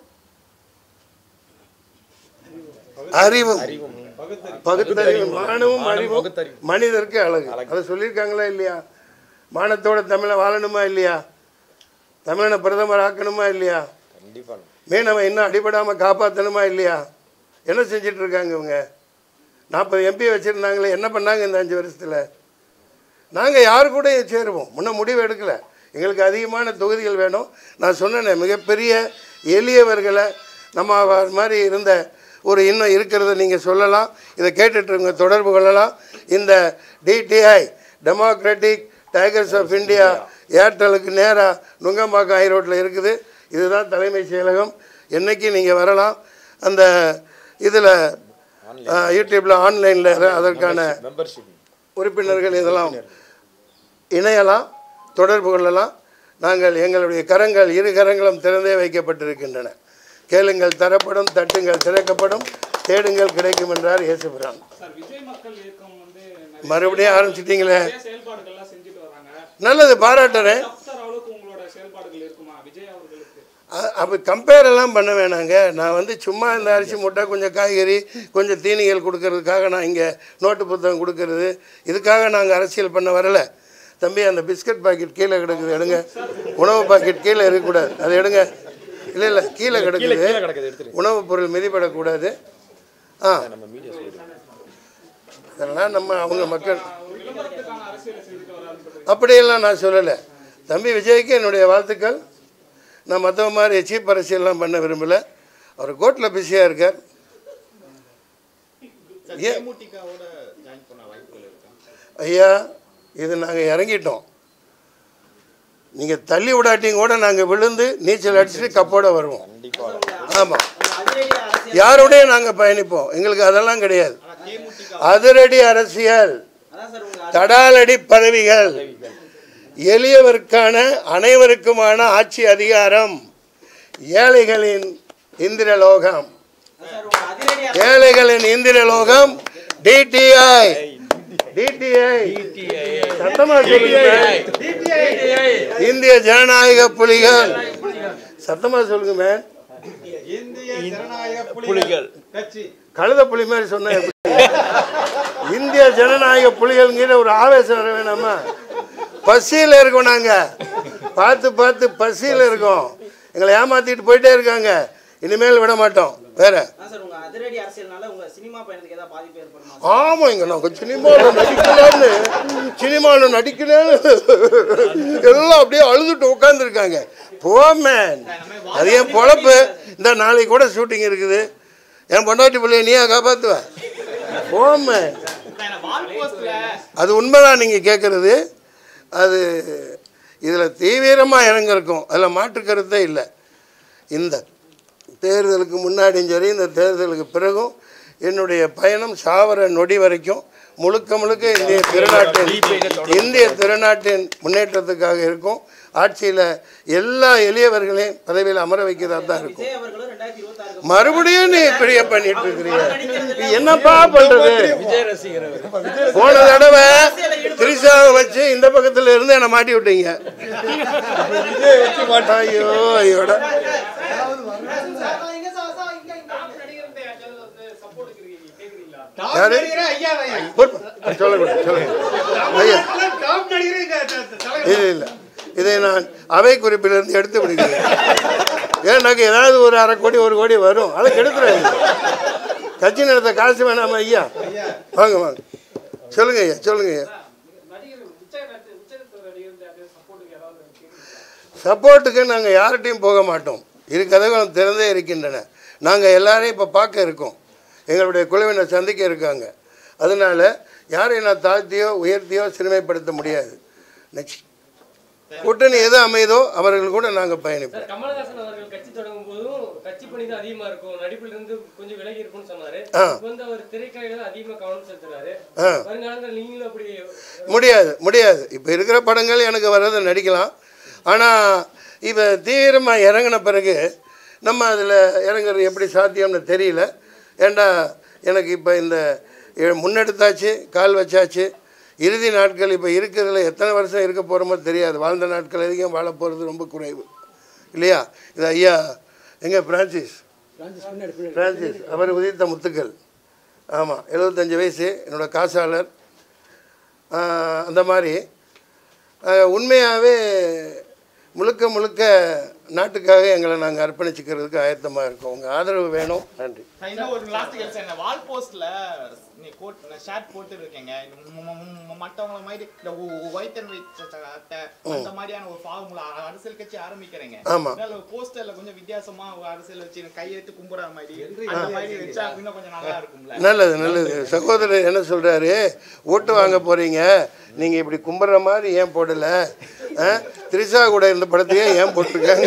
[SPEAKER 1] அறிவும் பகுத்தறிவு மானமும் அறிவும் மனிதருக்கு அழகு அதை சொல்லியிருக்காங்களா இல்லையா மானத்தோட தமிழை வாழணுமா இல்லையா தமிழனை பிரதமர் ஆக்கணுமா இல்லையா மீனவன் இன்னும் அடிபடாமல் காப்பாற்றணுமா இல்லையா என்ன செஞ்சிட்டு இருக்காங்க இவங்க நாற்பது எம்பி வச்சுருந்தாங்களே என்ன பண்ணாங்க இந்த அஞ்சு வருஷத்தில் நாங்கள் யார் கூட சேருவோம் முன்ன முடிவு எடுக்கலை எங்களுக்கு அதிகமான தொகுதிகள் வேணும் நான் சொன்னேனே மிகப்பெரிய எளியவர்களை நம்ம அவர் மாதிரி இருந்த ஒரு இன்னும் இருக்கிறத நீங்கள் சொல்லலாம் இதை கேட்டுட்ருங்க தொடர்பு கொள்ளலாம் இந்த DTI democratic tigers of India ஏர்டெலுக்கு நேராக நுங்கம்பாக்கம் ஹைரோட்டில் இருக்குது இதுதான் தலைமைச் செயலகம் என்னைக்கு நீங்கள் வரலாம் அந்த இதில் யூடியூப்பில் ஆன்லைனில் அதற்கான உறுப்பினர்கள் இதெல்லாம் இணையலாம் தொடர்பு கொள்ளலாம் நாங்கள் எங்களுடைய கரங்கள் இரு கரங்களும் திறந்தே வைக்கப்பட்டிருக்கின்றன கேளுங்கள் தரப்படும் தட்டுங்கள் திறக்கப்படும் தேடுங்கள் கிடைக்கும் என்றார் இயேசுபிரான்
[SPEAKER 6] சார் விஜய் மக்கள் இயக்கம் வந்து நிறைய
[SPEAKER 1] மறுபடியும் ஆரம்பிச்சிட்டிங்களே
[SPEAKER 6] செயல்பாடுகள்லாம் செஞ்சுட்டு வராங்க
[SPEAKER 1] நல்லது பாராட்டுறேன்
[SPEAKER 6] சார் அளவுக்கு உங்களோட செயல்பாடுகள் இருக்குமா விஜய் அவர்களுக்கு
[SPEAKER 1] அ- அப்போ கம்பேர் எல்லாம் பண்ண வேணாங்க நான் வந்து சும்மா இந்த அரிசி முட்டை கொஞ்சம் காய்கறி கொஞ்சம் தீனிகள் கொடுக்கறதுக்காக நான் இங்கே நோட்டு புத்தகம் கொடுக்கறது இதுக்காக நாங்கள் அரசியல் பண்ண வரல தம்பி அந்த பிஸ்கட் பாக்கெட் கீழே கிடக்குது எடுங்க உணவு பாக்கெட் கீழே இருக்கக்கூடாது அதை எடுங்க இல்லை இல்லை கீழே கிடக்குது உணவுப் பொருள் மிதிப்படக்கூடாது ஆ இதெல்லாம் நம்ம அவங்க மக்கள்
[SPEAKER 6] விளம்பரத்துக்கான அரசியலை செஞ்சுட்டு வராருன்னு
[SPEAKER 1] அப்படியெல்லாம் நான் சொல்லலை தம்பி விஜய்க்கு என்னுடைய வாழ்த்துக்கள் நான் மற்றவங்க மாதிரி சீப் அரசியல்லாம் பண்ண விரும்பலை அவர் கோர்ட்டில் பிஸியாக இருக்கார் ஏன்
[SPEAKER 5] தேமுதிகவோட ஜாயின் பண்ண வாய்ப்புகள் இருக்கா
[SPEAKER 1] ஐயா இது நாங்கள் இறங்கிட்டோம் நீங்கள் தள்ளி விடாட்டியும் கூட நாங்கள் விழுந்து நீச்சல் அடிச்சுட்டு கப்போட வருவோம் ஆமாம்
[SPEAKER 4] அதிரடி அரசியல்
[SPEAKER 1] யாரோடய நாங்கள் பயணிப்போம் எங்களுக்கு அதெல்லாம் கிடையாது
[SPEAKER 5] ஆனா தேமுதிக
[SPEAKER 1] அதிரடி அரசியல்
[SPEAKER 4] அதான் சார் உங்க
[SPEAKER 1] தடாலடி பதவிகள் எளியவருக்கான அனைவருக்குமான ஆட்சி அதிகாரம் ஏழைகளின் இந்திரலோகம்
[SPEAKER 4] சார் உங்க அதிரடி
[SPEAKER 1] ஏழைகளின் இந்திரலோகம் டிடிஐ டிடிஐ சத்தமா சொல்லுங்க இந்திய ஜனநாயக புலிகள் சத்தமா சொல்லுங்க மேன்
[SPEAKER 2] புலிகள்
[SPEAKER 1] கழுத புலி மாதிரி சொன்ன எப்படி? இந்திய ஜனநாயக புலிகள்ங்கிற ஒரு ஆவேசம் வர வேணாமா பசியில் இருக்கோம் நாங்கள் பார்த்து பார்த்து பசியில் இருக்கோம் எங்களை ஏமாத்திட்டு போயிட்டே இருக்காங்க இனிமேல் விட மாட்டோம் வேற
[SPEAKER 4] அதான் சார் உங்க அதிரடி அரசியல்னால உங்க சினிமா பயணத்துக்கு ஏதாவது பாதிப்பு ஏற்படுமா
[SPEAKER 1] ஆமாங்க நாங்கள் சினிமாவில் நடிக்கலாம்னு சினிமாவில் நடிக்கலாம்னு எல்லாம் அப்படியே அழுதுட்டு உட்காந்துருக்காங்க போமேன் அது என் பொழப்பு இந்த நாளைக்கு கூட ஷூட்டிங் இருக்குது என் பொண்டாட்டி பிள்ளைய நீயா காப்பாற்றுவ போமேன் அது உண்மைதான் நீங்கள் கேட்குறது அது இதில் தீவிரமாக இறங்கிருக்கும் அதில் மாற்று கருத்தே இல்லை இந்த தேர்தலுக்கு முன்னாடியும் சரி இந்த தேர்தலுக்கு பிறகும் என்னுடைய பயணம் சாவர நொடி வரைக்கும் முழுக்க முழுக்க இந்திய திருநாட்டின் இந்திய திருநாட்டின் முன்னேற்றத்துக்காக இருக்கும் ஆட்சியில் எல்லா எளியவர்களையும் பதவியில் அமர வைக்கிறதா தான் இருக்கும்
[SPEAKER 4] விஜய் அவர்களும் ரெண்டாயிரத்தி இருபத்தி ஆறு
[SPEAKER 1] மறுபடியும் நீ இப்படியே பண்ணிட்டு இருக்கிறீங்க நீ என்னப்பா பண்றது போன தடவை திரிசாவை வச்சு இந்த பக்கத்துல இருந்து என்னை மாட்டி விட்டீங்க ஐயோ ஐயோட யாரு பொறுப்பு. சொல்லக்கூடாது சொல்லுங்க ஐயா இல்லை இல்லை இதை நான் அவை குறிப்பிலிருந்து எடுத்து விடுகிறேன் ஏன்னாக்க ஏதாவது ஒரு அரை கோடி ஒரு கோடி வரும் அதை கெடுத்துறேன் கட்சி நடத்த காசு வேணாமா ஐயா வாங்க வாங்க சொல்லுங்க ஐயா சொல்லுங்க ஐயா
[SPEAKER 3] நடிகர் உச்ச நடி- உச்ச நடிகர் சப்போர்ட்டுக்கு ஏதாவது கேக்குறீங்களா?
[SPEAKER 1] சப்போர்ட்டுக்கு நாங்கள் யார்கிட்டையும் போக மாட்டோம் இரு கதவுகளும் திறந்தே இருக்கின்றன நாங்கள் எல்லாரையும் இப்போ பார்க்க இருக்கோம் எங்களுடைய குழுவினர் சந்திக்க இருக்காங்க அதனால யாரையும் நான் தாழ்த்தியோ உயர்த்தியோ சிறுமைப்படுத்த முடியாது நெக்ஸ்ட் கூட்டணி எது அமையுதோ அவர்கள் கூட நாங்கள் பயணிப்போம்
[SPEAKER 3] சார் கமலஹாசன் அவர்கள் கட்சி தொடங்கும் போதும் கட்சி பணி தான் அதிகமா இருக்கும் நடிப்புல இருந்து கொஞ்சம் விலகி இருக்கும்னு சொன்னாரு
[SPEAKER 1] ஆ.
[SPEAKER 3] இப்ப வந்து அவர் திரைக்கலையில தான் அதிகமா கவனம் செலுத்துறாரு
[SPEAKER 1] ஆ
[SPEAKER 3] வருங்காலத்துல நீங்களும் அப்படி
[SPEAKER 1] முடியாது முடியாது இப்போ இருக்கிற படங்கள் எனக்கு வர்றதை நடிக்கலாம் ஆனால் இப்போ தீவிரமாக இறங்கின பிறகு நம்ம அதில் இறங்குறது எப்படி சாத்தியம்னு தெரியல ஏண்டா எனக்கு இப்போ இந்த எ- முன்னெடுத்தாச்சு கால் வச்சாச்சு இறுதி நாட்கள் இப்போ இருக்கிறதுல எத்தனை வருஷம் இருக்க போகிறோமோ தெரியாது வாழ்ந்த நாட்கள் அதிகம் வாழ போகிறது ரொம்ப குறைவு இல்லையா இது ஐயா எங்கே பிரான்சிஸ் பிரான்சிஸ் அவர் உதித்த முத்துக்கள் ஆமாம் எழுபத்தஞ்சு வயசு என்னோட காசாளர் ஆஹ் அந்த மாதிரி உண்மையாகவே முழுக்க முழுக்க நாட்டுக்காக எங்களை நாங்கள் அர்ப்பணிச்சுக்கிறதுக்கு ஆயத்தமாக இருக்கோம் உங்கள் ஆதரவு வேணும் நன்றி
[SPEAKER 5] இன்னும் ஒரு லாஸ்ட் கேள்வி என்ன வால் போஸ்ட்ல நீ கோட் ஷார்ட் போட்டு இருக்கீங்க மற்றவங்கள மாதிரி இந்த ஒயிட் அண்ட் ஒயிட் அட்டை அந்த மாதிரியான ஒரு ஃபார்முலா அரசியல் கட்சி ஆரம்பிக்கிறீங்க
[SPEAKER 1] ஆமா.
[SPEAKER 5] போஸ்டர்ல கொஞ்சம் வித்தியாசமா ஒரு அரசியல் வச்சு கையெழுத்து கும்புற மாதிரி அந்த மாதிரி வச்சா இன்னும் கொஞ்சம் நல்லா இருக்கும்ல
[SPEAKER 1] நல்லது நல்லது சகோதரர் என்ன சொல்கிறாரு ஓட்டு வாங்க போகிறீங்க நீங்கள் இப்படி கும்பிட்ற மாதிரி ஏன் போடலை திரிஷா கூட இருந்த படத்தையே ஏன் போட்டிருக்காங்க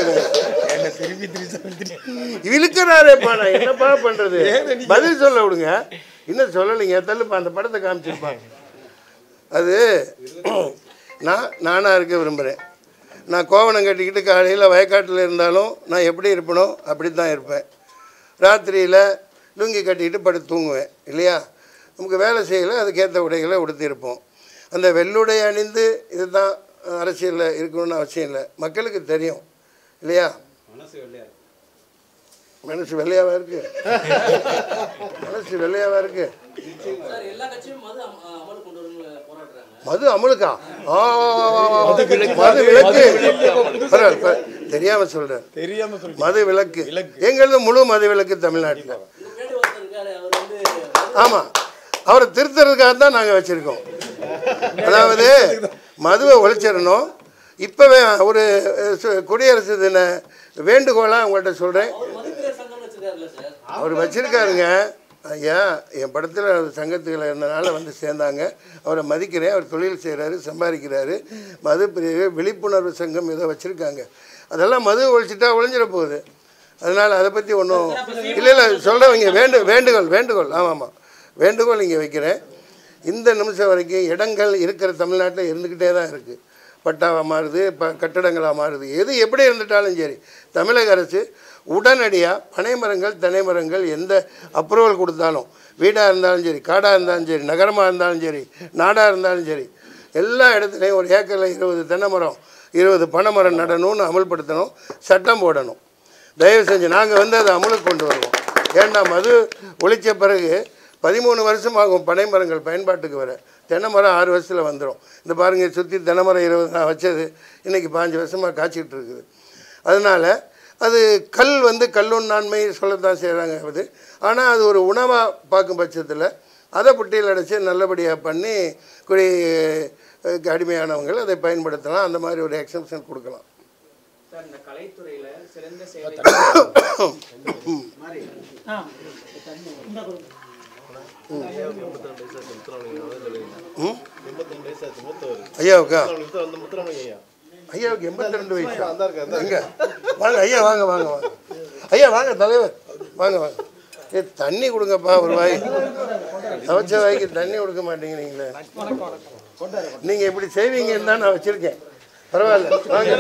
[SPEAKER 1] இழுக்கிறாரேப்பா நான் என்னப்பா பண்ணுறது பதில் சொல்ல விடுங்க இன்னும் சொல்லலைங்க தள்ளுப்பா அந்த படத்தை காமிச்சிருப்பான் அது நான் நானாக இருக்க விரும்புகிறேன் நான் கோவணம் கட்டிக்கிட்டு காலையில் வயக்காட்டில் இருந்தாலும் நான் எப்படி இருப்பனோ அப்படி தான் இருப்பேன் ராத்திரியில் லுங்கி கட்டிக்கிட்டு படுத்து தூங்குவேன் இல்லையா நமக்கு வேலை செய்யலை அதுக்கேற்ற உடைகளை உடுத்தியிருப்போம் அந்த வெள்ளுடை அணிந்து இதுதான் அரசியலில் இருக்கணும்னு அவசியம் இல்லை மக்களுக்கு தெரியும் இல்லையா மனசு வெள்ளையாவா இருக்கு மனசு வெள்ளையாவா இருக்கு
[SPEAKER 4] சார் எல்லா கட்சியும் மது அம- அமல் கொண்டு வரணும்னு போராடுறாங்க
[SPEAKER 1] மது அமலுக்கா ஆ, மது விலக்கு பரவாயில்ல, பரவாயில்ல. தெரியாம சொல்றேன்
[SPEAKER 7] தெரியாம சொல்லி
[SPEAKER 1] மது விலக்கு எங்களது முழு மது விலக்கு தமிழ்நாட்டில்
[SPEAKER 4] உங்க பின்னாடி ஒருத்தர் இருக்காரு அவர் வந்து
[SPEAKER 1] ஆமாம் அவரை திருத்துறதுக்காக தான் நாங்கள் வச்சுருக்கோம் அதாவது மதுவை ஒழிச்சிடணும் இப்போவே ஒரு அஹ், சு- குடியரசு தின வேண்டுகோளாக உங்கள்கிட்ட சொல்கிறேன்
[SPEAKER 4] மதுப்பிரியர் சங்கம் வச்சிருக்காருல்ல சார்
[SPEAKER 1] அவர் வச்சிருக்காருங்க ஐயா என் படத்தில் அவர் சங்கத்துகள் இருந்தனால வந்து சேர்ந்தாங்க அவரை மதிக்கிறேன் அவர் தொழில் செய்கிறாரு சம்பாதிக்கிறாரு மது பிரிவு விழிப்புணர்வு சங்கம் ஏதோ வச்சுருக்காங்க அதெல்லாம் மது ஒழிச்சிட்டா ஒழிஞ்சிட போகுது அதனால் அதை பற்றி ஒன்றும் இல்லை இல்லை சொல்கிறவங்க வேண்டு வேண்டுகோள் வேண்டுகோள் ஆமாம் ஆமாம் வேண்டுகோள் இங்கே வைக்கிறேன் இந்த நிமிஷம் வரைக்கும் இடங்கள் இருக்கிற தமிழ்நாட்டில் இருந்துக்கிட்டே தான் இருக்குது பட்டாவாக மாறுது ப கட்டடங்களாக மாறுது எது எப்படி இருந்துட்டாலும் சரி தமிழக அரசு உடனடியாக பனைமரங்கள் தென்னைமரங்கள் எந்த அப்ரூவல் கொடுத்தாலும் வீடாக இருந்தாலும் சரி காடாக இருந்தாலும் சரி நகரமாக இருந்தாலும் சரி நாடாக இருந்தாலும் சரி எல்லா இடத்துலையும் ஒரு ஏக்கரில் இருபது தென்னை மரம் இருபது பனைமரம் நடணும்னு அமல்படுத்தணும் சட்டம் போடணும் தயவு செஞ்சு நாங்கள் வந்து அதை அமலுக்கு கொண்டு வருவோம் ஏண்டா மது ஒழிச்ச பிறகு பதிமூணு வருஷம் ஆகும் பனை மரங்கள் பயன்பாட்டுக்கு வர தென்னை மரம் ஆறு வருஷத்தில் வந்துடும் இந்த பாருங்கள் சுற்றி தென்னை மரம் இருபது நான் வச்சது இன்றைக்கி பாஞ்சு வருஷமாக காய்ச்சிக்கிட்டு இருக்குது அதனால் அது கல் வந்து கல்லுண்ணாண்மை சொல்லத்தான் செய்கிறாங்க அது ஆனால் அது ஒரு உணவாக பார்க்கும் பட்சத்தில் அதை புட்டியில் அடைச்சி நல்லபடியாக பண்ணி குடி அஹ், அடிமையானவங்கள் அதை பயன்படுத்தலாம் அந்த மாதிரி ஒரு எக்ஸம்ஷன் கொடுக்கலாம்
[SPEAKER 4] சார் இந்த கலைத்துறையில சிறந்த சேவை
[SPEAKER 1] ஐயாவுக்கா ஐயாவுக்கு எண்பத்தி ரெண்டு வயசு எங்க வாங்க ஐயா வாங்க வாங்க வாங்க ஐயா வாங்க தலைவர் வாங்க வாங்க ஏ தண்ணி கொடுங்கப்பா ஒரு வாய் சமைச்ச வாய்க்கு தண்ணி கொடுக்க மாட்டேங்கிறீங்களே நீங்கள் இப்படி செய்வீங்கன்னு தான் நான் வச்சுருக்கேன் பரவாயில்ல வாங்க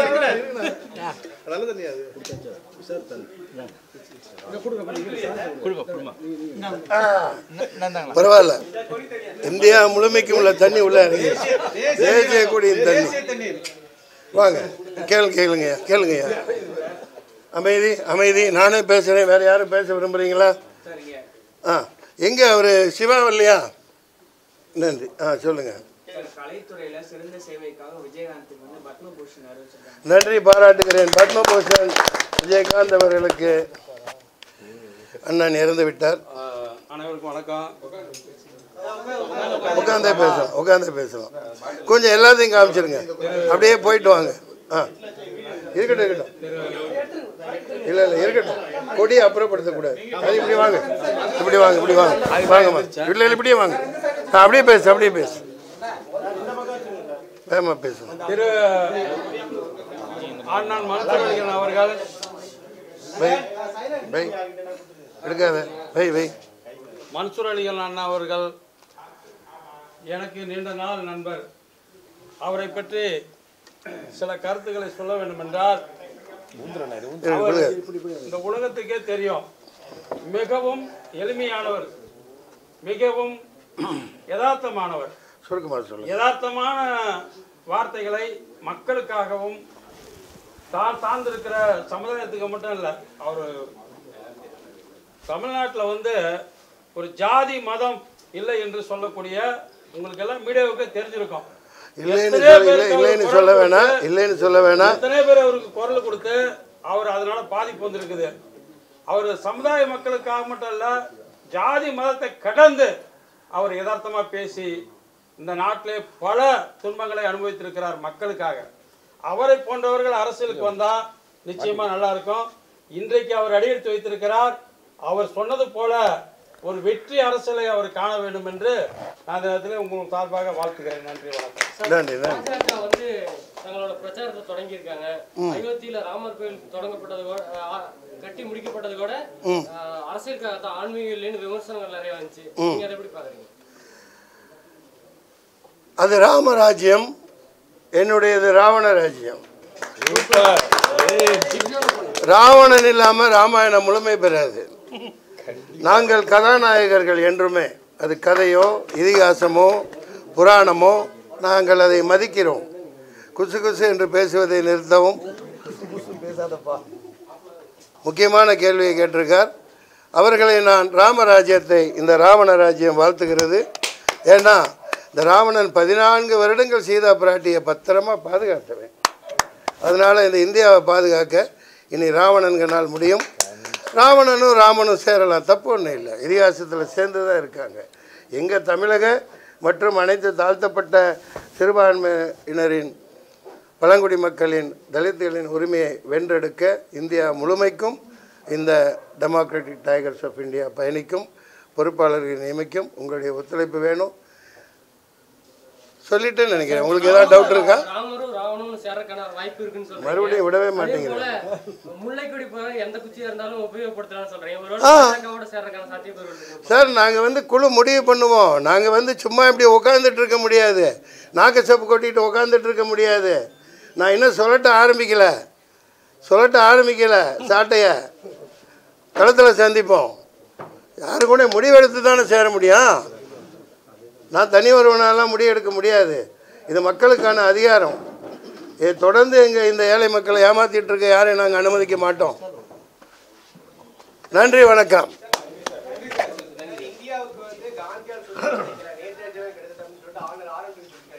[SPEAKER 2] குடும்பம் குடும்பம்
[SPEAKER 1] ஆ,
[SPEAKER 2] நந்தாங்களா
[SPEAKER 1] பரவாயில்ல இந்தியா முழுமைக்கு உள்ள தண்ணி உள்ள இறங்கிடுச்சு தேசிய கொடியின் தண்ணி வாங்க கேளு கேளுங்கய்யா கேளுங்கய்யா அமைதி அமைதி நானே பேசுகிறேன் வேறு யாரும் பேச விரும்புகிறீங்களா
[SPEAKER 4] சரிங்க
[SPEAKER 1] ஆ எங்கே அவர் சிவா இல்லையா நன்றி ஆ சொல்லுங்கள்
[SPEAKER 4] சார் கலைத்துறையில சிறந்த சேவைக்காக விஜயகாந்துக்கு வந்து பத்மபூஷன் அறிவிச்சிருக்காங்க
[SPEAKER 1] நன்றி பாராட்டுகிறேன் பத்மபூஷன் விஜயகாந்த் அவர்களுக்கு அண்ணன் இறந்து விட்டார்
[SPEAKER 7] அனைவருக்கும் வணக்கம்
[SPEAKER 1] உட்காந்தே பேசலாம் உட்காந்தே பேசலாம் கொஞ்சம் எல்லாத்தையும் காமிச்சிருங்க அப்படியே போயிட்டு வாங்க ஆ இருக்கட்டும் இருக்கட்டும் இல்லை இல்லை இருக்கட்டும் கொடியை அப்புறப்படுத்தக்கூடாது அது இப்படி வாங்க இப்படி வாங்க இப்படி வாங்க வாங்கம்மா இல்லை இல்லை இப்படியே வாங்க ஆ அப்படியே பேசு அப்படியே பேசு வேமா பேசணும்
[SPEAKER 7] திரு அண்ணன் மருத்துவர்கள் அவர்கள்
[SPEAKER 1] வை வை எடுக்காத வை வை
[SPEAKER 7] மன்சூர் அலிகள் அண்ணா அவர்கள் எனக்கு நீண்ட நாள் நண்பர் அவரை பற்றி சில கருத்துக்களை சொல்ல வேண்டும் என்றால் அவர் இந்த உலகத்துக்கே தெரியும் மிகவும் எளிமையானவர் மிகவும் யதார்த்தமானவர்
[SPEAKER 1] சுருக்கமாக சொல்லுங்க
[SPEAKER 7] யதார்த்தமான வார்த்தைகளை மக்களுக்காகவும் தான் சார்ந்திருக்கிற சமுதாயத்துக்கு மட்டும் இல்லை அவர் தமிழ்நாட்டில் வந்து ஒரு ஜாதி மதம் இல்லை என்று சொல்லக்கூடிய உங்களுக்கு எல்லாம் மீடியாவுக்கு தெரிஞ்சிருக்கும்
[SPEAKER 1] இல்லைன்னு
[SPEAKER 7] எத்தனையோ
[SPEAKER 1] சொல்ல இல்லை
[SPEAKER 7] பேருக்கு
[SPEAKER 1] இல்லைன்னு
[SPEAKER 7] அவர்
[SPEAKER 1] சொல்ல
[SPEAKER 7] குரல்
[SPEAKER 1] வேணாம்
[SPEAKER 7] கொடுத்து-
[SPEAKER 1] இல்லைன்னு சொல்ல வேணாம்
[SPEAKER 7] எத்தனை பேர் அவருக்கு குரல் கொடுத்து அவர் அதனால பாதிப்பு வந்திருக்குது அவர் சமுதாய மக்களுக்காக மட்டும் இல்ல ஜாதி மதத்தை கடந்து அவர் யதார்த்தமா பேசி இந்த நாட்டிலே பல துன்பங்களை அனுபவித்திருக்கிறார் மக்களுக்காக அவரை போன்றவர்கள் அரசியலுக்கு வந்தா நிச்சயமா நல்லா இருக்கும் இன்றைக்கு அவர் அடியெடுத்து வைத்திருக்கிறார் அவர் சொன்னது போல ஒரு வெற்றி அரசியலை அவர் காண வேண்டும் என்று நான் இந்த நேரத்தில் உங்களுக்கு சார்பாக வாழ்த்துகிறேன் நன்றி வணக்கம்
[SPEAKER 1] நன்றி நன்றி
[SPEAKER 3] பாஜக வந்து தங்களோட பிரச்சாரத்தை தொடங்கியிருக்காங்க அயோத்தியில ராமர் கோயில் தொடங்கப்பட்டது கூட ஆ, கட்டி முடிக்கப்பட்டது கூட ஆ, அரசியலுக்காக தான் ஆன்மீகம் இல்லைன்னு விமர்சனங்கள் நிறைய வந்துச்சு நீங்க அதை எப்படி பாக்குறீங்க
[SPEAKER 1] அது ராமராஜ்யம் என்னுடையது ராவண ராஜ்யம் ராவணன் இல்லாமல் ராமாயணம் முழுமை பெறாது நாங்கள் கதாநாயகர்கள் என்றுமே அது கதையோ இதிகாசமோ புராணமோ நாங்கள் அதை மதிக்கிறோம் குசு குசு என்று பேசுவதை நிறுத்தவும் முக்கியமான கேள்வியை கேட்டிருக்கார் அவர்களை நான் ராமராஜ்யத்தை இந்த ராவண ராஜ்யம் வாழ்த்துகிறது ஏன்னா இந்த ராவணன் பதினான்கு வருடங்கள் சீதா பிராட்டியை பத்திரமா பாதுகாத்தவன் அதனால் இந்த இந்தியாவை பாதுகாக்க இனி ராவணன்கனால் முடியும் ராவணனும் ராமனும் சேரலாம் தப்பு ஒன்றும் இல்லை இதிகாசத்தில் சேர்ந்து தான் இருக்காங்க எங்கள் தமிழக மற்றும் அனைத்து தாழ்த்தப்பட்ட சிறுபான்மையினரின் பழங்குடி மக்களின் தலித்துகளின் உரிமையை வென்றெடுக்க இந்தியா முழுமைக்கும் இந்த டெமோக்ராட்டிக் டைகர்ஸ் ஆஃப் இந்தியா பயணிக்கும் பொறுப்பாளர்களை நியமிக்கும் உங்களுடைய ஒத்துழைப்பு வேணும் சொல்லிட்டேன்னு நினைக்கிறேன் உங்களுக்கு ஏதாவது டவுட் இருக்கா
[SPEAKER 3] ராமரும் ராவணனும் சேரக்கான வாய்ப்பு இருக்குன்னு சொல்றீங்க
[SPEAKER 1] மறுபடியும் விடவே
[SPEAKER 3] அதே
[SPEAKER 1] மாட்டேங்கிறேன்
[SPEAKER 3] போல முல்லைக்கொடி போற எந்த குச்சியா இருந்தாலும் உபயோகப்படுத்தலாம்னு சொல்றீங்க ஒரு
[SPEAKER 1] ஆ.
[SPEAKER 3] பாஜகவோட சேரக்கான சாத்தியக்கூறு இருக்கு
[SPEAKER 1] சார் நாங்கள் வந்து குழு முடிவு பண்ணுவோம் நாங்கள் வந்து சும்மா இப்படி உட்காந்துட்டு இருக்க முடியாது நாக்கு சப்பு கொட்டிட்டு உட்காந்துட்டு இருக்க முடியாது நான் இன்னும் சொல்லட்ட ஆரம்பிக்கல சொல்லட்ட ஆரம்பிக்கல சாட்டைய களத்தில் சந்திப்போம் யாரு கூட முடிவெடுத்து தானே சேர முடியும் நான் தனி ஒருவனாலாம் முடிவெடுக்க முடியாது இது மக்களுக்கான அதிகாரம் இது தொடர்ந்து எங்கள் இந்த ஏழை மக்களை ஏமாத்திட்டு இருக்க யாரையும் நாங்கள் அனுமதிக்க மாட்டோம் நன்றி வணக்கம்
[SPEAKER 8] இந்தியாவுக்கு வந்து காந்தியால் சுதந்திரம் கிடைக்கிறார். நேற்று கிட்டத்தட்ட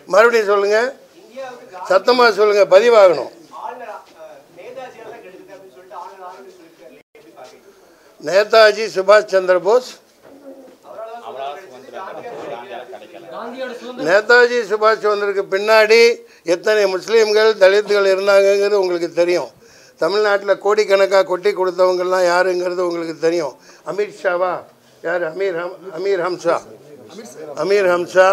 [SPEAKER 1] மறுபடியும் சொல்லுங்கள் சத்தமாக சொல்லுங்கள் பதிவாகணும் நேதாஜி சுபாஷ் சந்திர போஸ்
[SPEAKER 3] காந்தியோட சுதந்திர
[SPEAKER 1] நேதாஜி சுபாஷ் சந்திரக்கு பின்னாடி எத்தனை முஸ்லீம்கள் தலித்துகள் இருந்தாங்கங்கிறது உங்களுக்கு தெரியும் தமிழ்நாட்டில் கோடிக்கணக்காக கொட்டி கொடுத்தவங்கெல்லாம் யாருங்கிறது உங்களுக்கு தெரியும் அமித் ஷாவா யார் அமீர் ஹம் அமீர் ஹம்சா அமீர் ஹம்சா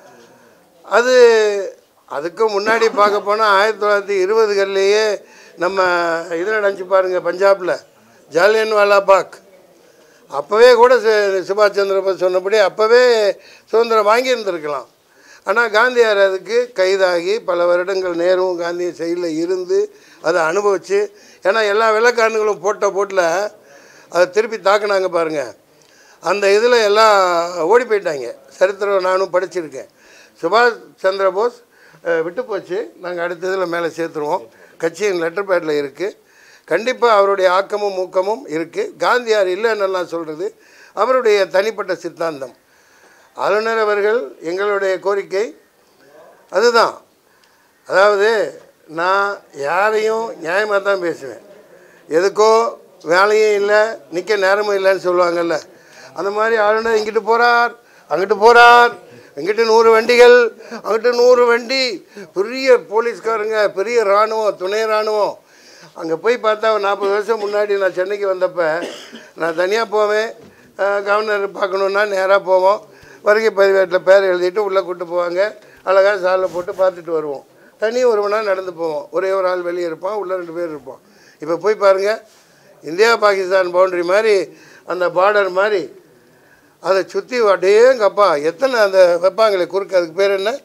[SPEAKER 1] அது அதுக்கு முன்னாடி பார்க்க போனால் ஆயிரத்தி தொள்ளாயிரத்தி இருபதுகள்லேயே நம்ம இதில் நினச்சி பாருங்கள் பஞ்சாபில் ஜாலியன்வாலா பாக் அப்போவே கூட சு- சுபாஷ் சந்திர போஸ் சொன்னபடி அப்போவே சுதந்திரம் வாங்கியிருந்திருக்கலாம் ஆனால் காந்தியார் அதுக்கு கைதாகி பல வருடங்கள் நேரும் காந்தி செயலில் இருந்து அதை அனுபவித்து ஏன்னா எல்லா வெள்ளக்காரனுங்களும் போட்ட போட்டில் அதை திருப்பி தாக்குனாங்க பாருங்கள் அந்த இதில் எல்லாம் ஓடி போயிட்டாங்க சரித்திரம் நானும் படிச்சிருக்கேன் சுபாஷ் சந்திர போஸ் அஹ், விட்டு போச்சு நாங்கள் அடுத்த இதில் மேலே சேர்த்துருவோம் கட்சியின் லெட்டர் பேட்டில் இருக்குது கண்டிப்பாக அவருடைய ஆக்கமும் ஊக்கமும் இருக்குது காந்தியார் இல்லைன்னெல்லாம் சொல்கிறது அவருடைய தனிப்பட்ட சித்தாந்தம் ஆளுநர் அவர்கள் எங்களுடைய கோரிக்கை அதுதான் அதாவது நான் யாரையும் நியாயமாக தான் பேசுவேன் எதுக்கோ வேலையும் இல்லை நிற்க நேரமும் இல்லைன்னு சொல்லுவாங்கல்ல அந்த மாதிரி ஆளுநர் இங்கிட்டு போகிறார் அங்கிட்டு போகிறார் இங்கிட்டு நூறு வண்டிகள் அங்கிட்டு நூறு வண்டி பெரிய போலீஸ்காரங்க பெரிய இராணுவம் துணை இராணுவம் அங்கே போய் பார்த்தா ஒரு நாற்பது வருஷம் முன்னாடி நான் சென்னைக்கு வந்தப்போ நான் தனியாக போவேன் அஹ் கவர்னர் பார்க்கணுன்னா நேராக போவோம் வருகை பதிவேட்டில் பேர் எழுதிட்டு உள்ளே கூட்டு போவாங்க அழகாக சாலில் போட்டு பார்த்துட்டு வருவோம் தனி ஒருவனாக நடந்து போவோம் ஒரே ஒரு ஆள் வெளியே இருப்பான் உள்ளே ரெண்டு பேர் இருப்போம் இப்போ போய் பாருங்கள் இந்தியா பாகிஸ்தான் பவுண்டரி மாதிரி அந்த பார்டர் மாதிரி அதை சுற்றி அடேங்கப்பா எத்தனை அந்த வைப்பாங்களே குறுக்கு அதுக்கு பேர் என்ன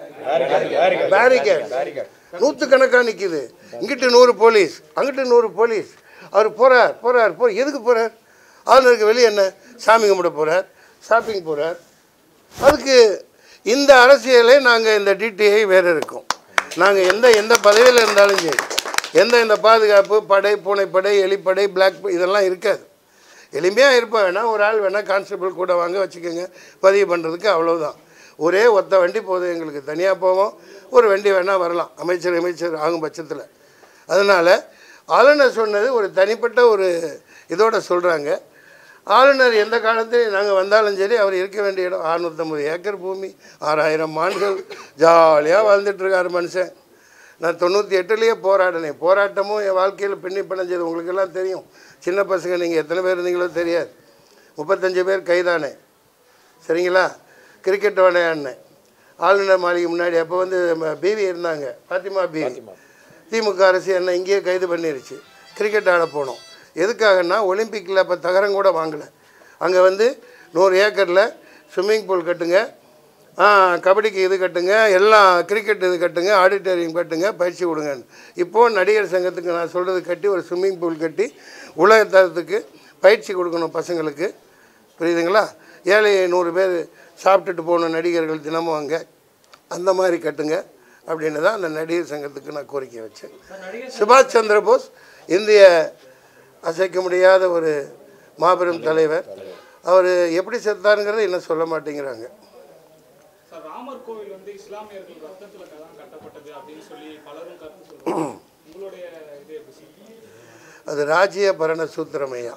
[SPEAKER 1] பேரிகேட் நூற்றுக்கணக்காக நிற்கிது இங்கிட்டு நூறு போலீஸ் அங்கிட்டு நூறு போலீஸ் அவர் போகிறார் போகிறார் போ எதுக்கு போகிறார் ஆளுநருக்கு வெளியே என்ன சாமி கும்பிட போகிறார் ஷாப்பிங் போகிறார் அதுக்கு இந்த அரசியலே நாங்கள் இந்த டிடிஐ வேறு இருக்கோம் நாங்கள் எந்த எந்த பதவியில் இருந்தாலும் சரி எந்த இந்த பாதுகாப்பு படை பூனைப்படை எலிப்படை பிளாக் இதெல்லாம் இருக்காது எளிமையாக இருப்போம் வேணால் ஒரு ஆள் வேணால் கான்ஸ்டபிள் கூட வாங்க வச்சுக்கோங்க பதிவு பண்ணுறதுக்கு அவ்வளவுதான் ஒரே ஒத்த வண்டி போதும் எங்களுக்கு தனியாக போவோம் ஒரு வண்டி வேணால் வரலாம் அமைச்சர் அமைச்சர் ஆகும் பட்சத்தில் அதனால் ஆளுநர் சொன்னது ஒரு தனிப்பட்ட ஒரு இதோட சொல்கிறாங்க ஆளுநர் எந்த காலத்திலையும் நாங்கள் வந்தாலும் சரி அவர் இருக்க வேண்டிய இடம் அறுநூற்றம்பது ஏக்கர் பூமி ஆறாயிரம் மான்கள் ஜாலியாக வாழ்ந்துட்டுருக்காரு மனுஷன் நான் தொண்ணூற்றி எட்டுலேயே போராடினேன் போராட்டமும் என் வாழ்க்கையில் பின்னி பிணைஞ்சது உங்களுக்கெல்லாம் தெரியும் சின்ன பசங்க நீங்கள் எத்தனை பேர் இருந்தீங்களோ தெரியாது முப்பத்தஞ்சு பேர் கைதானேன் சரிங்களா கிரிக்கெட் விளையாடினேன் ஆளுநர் மாளிகை முன்னாடி அப்போ வந்து ம- பிவி இருந்தாங்க பாத்திமா பிவி திமுக அரசு என்ன இங்கேயே கைது பண்ணிருச்சு கிரிக்கெட் ஆட போனோம் எதுக்காகன்னா ஒலிம்பிக்கில் அப்போ தகரம் கூட வாங்கலை அங்கே வந்து நூறு ஏக்கரில் ஸ்விம்மிங் பூல் கட்டுங்க ஆ, கபடிக்கு இது கட்டுங்க எல்லாம் கிரிக்கெட் இது கட்டுங்க ஆடிட்டோரியம் கட்டுங்க பயிற்சி கொடுங்கன்னு இப்போது நடிகர் சங்கத்துக்கு நான் சொல்கிறது கட்டி ஒரு ஸ்விம்மிங் பூல் கட்டி உலக தரத்துக்கு பயிற்சி கொடுக்கணும் பசங்களுக்கு புரியுதுங்களா ஏழை நூறு பேர் சாப்பிட்டுட்டு போன நடிகர்கள் தினமும் அங்கே அந்த மாதிரி கட்டுங்க அப்படின்னு தான் அந்த நடிகர் சங்கத்துக்கு நான் கோரிக்கை வச்சேன் சுபாஷ் சந்திர போஸ் இந்திய அசைக்க முடியாத ஒரு மாபெரும் தலைவர் அவர் எப்படி செத்தாருங்கிறத இன்னும் சொல்ல மாட்டேங்கிறாங்க
[SPEAKER 6] சார் ராமர் கோவில் வந்து இஸ்லாமியர்கள் ரத்தத்துல தான் கட்டப்பட்டது அப்படின்னு சொல்லி பலரும் கருத்து சொல்றாங்க உங்களுடைய இது எப்படி சார்?
[SPEAKER 1] அது ராஜ்ய பரண சூத்திரமையா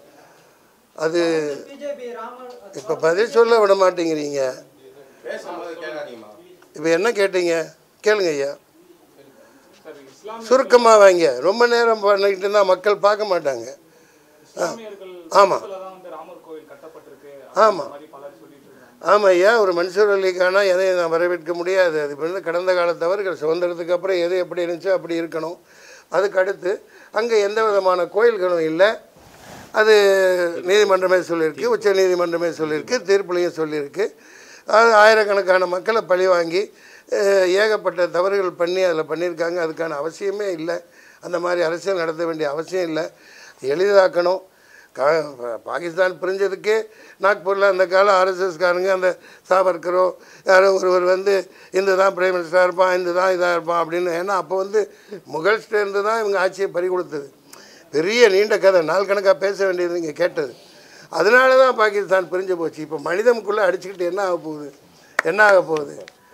[SPEAKER 1] அது இப்போ பதில் சொல்ல விட மாட்டேங்கிறீங்க இப்போ என்ன கேட்டீங்க கேளுங்க ஐயா
[SPEAKER 6] சார் இஸ்லாம்
[SPEAKER 1] சுருக்கமாக வாங்க ரொம்ப நேரம் பண்ணிக்கிட்டு இருந்தால் மக்கள் பார்க்க மாட்டாங்க
[SPEAKER 6] இஸ்லாமியர்கள்
[SPEAKER 1] ஆமாம்
[SPEAKER 6] ரத்தத்துல தான் வந்து ராமர் கோவில் கட்டப்பட்டிருக்கு
[SPEAKER 1] ஆமாம்
[SPEAKER 6] மாதிரி பலர் சொல்லிட்டு இருக்காங்க
[SPEAKER 1] ஆமாம் ஐயா ஒரு மன்சூர் அலிக்கானா எதையும் நான் வரவேற்க முடியாது அது வந்து கடந்த கால தவறுகள் சுதந்திரத்துக்கு அப்புறம் எது எப்படி இருந்துச்சோ அப்படி இருக்கணும் அதுக்கு அடுத்து அங்கே எந்த விதமான கோயில்களும் இல்லை அது நீதிமன்றமே சொல்லியிருக்கு உச்ச நீதிமன்றமே சொல்லியிருக்கு தீர்ப்புலையும் சொல்லியிருக்கு அது ஆயிரக்கணக்கான மக்களை பழி வாங்கி அஹ், ஏகப்பட்ட தவறுகள் பண்ணி அதில் பண்ணியிருக்காங்க அதுக்கான அவசியமே இல்லை அந்த மாதிரி அரசியல் நடத்த வேண்டிய அவசியம் இல்லை எளிதாக்கணும் கா பாகிஸ்தான் பிரிஞ்சதுக்கே நாக்பூரில் அந்த காலம் ஆர்எஸ்எஸ்காரங்க அந்த சாவர்கரோ யாரோ ஒருவர் வந்து இந்த தான் பிரைம் மினிஸ்டராக இருப்பான் இந்த தான் இதாக இருப்பான் அப்படின்னு ஏன்னா அப்போ வந்து முகல்ஸ்டேருந்து தான் இவங்க ஆட்சியை பறி கொடுத்தது பெரிய நீண்ட கதை நாள் கணக்காக பேச வேண்டியது நீங்கள் கேட்டது அதனால தான் பாகிஸ்தான் பிரிஞ்சு போச்சு இப்போ மனிதனுக்குள்ளே அடிச்சுக்கிட்டு என்ன ஆக போகுது என்ன ஆக போகுது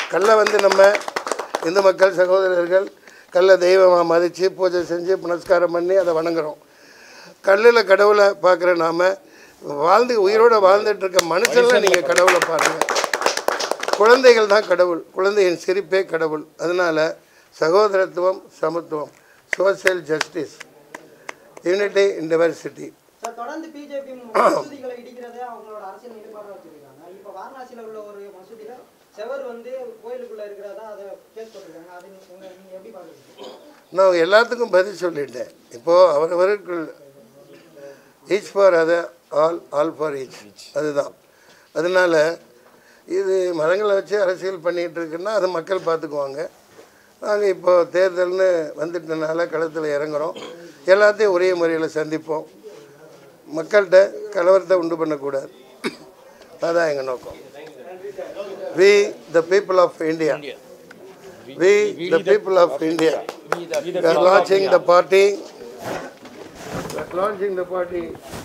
[SPEAKER 1] கல்லை வந்து நம்ம இந்து மக்கள் சகோதரர்கள் கல்லை தெய்வமாக மதித்து பூஜை செஞ்சு புனஸ்காரம் பண்ணி அதை வணங்குறோம் கல்லில் கடவுளை பார்க்குற நாம வாழ்ந்து உயிரோடு வாழ்ந்துட்டு இருக்க மனுஷன்ல நீங்கள் கடவுளை பாருங்கள் குழந்தைகள் தான் கடவுள் குழந்தையின் சிரிப்பே கடவுள் அதனால் சகோதரத்துவம் சமத்துவம் social justice unity in diversity
[SPEAKER 8] sir தொடர்ந்து பிஜேபி மசூதிகளை இடிக்கிறதே அவங்களோட அரசியல் ஈடுபாடு வச்சிருக்காங்க இப்போ வாரணாசியில் உள்ள ஒரு மசூதியில செவர் வந்து கோயிலுக்குள்ள இருக்கிறதா அதை கேஸ் போட்டிருக்காங்க அதை நீங்க உங்க- நீங்க எப்படி பாக்குறீங்க
[SPEAKER 1] நான் எல்லாத்துக்கும் பதில் சொல்லிட்டேன் இப்போது அவரவருக்குள் each for other all all for each அதுதான் அதனால் இது மதங்களை வச்சு அரசியல் பண்ணிகிட்டு இருக்குன்னா அது மக்கள் பார்த்துக்குவாங்க நாங்கள் இப்போ தேர்தல்னு வந்துட்டனால களத்தில் இறங்குறோம் எல்லாத்தையும் ஒரே முறையில் சந்திப்போம் மக்கள்கிட்ட கலவரத்தை உண்டு பண்ணக்கூடாது அதான் எங்கள் நோக்கம் we the people of India we the people of India We are launching the party. We are launching the party.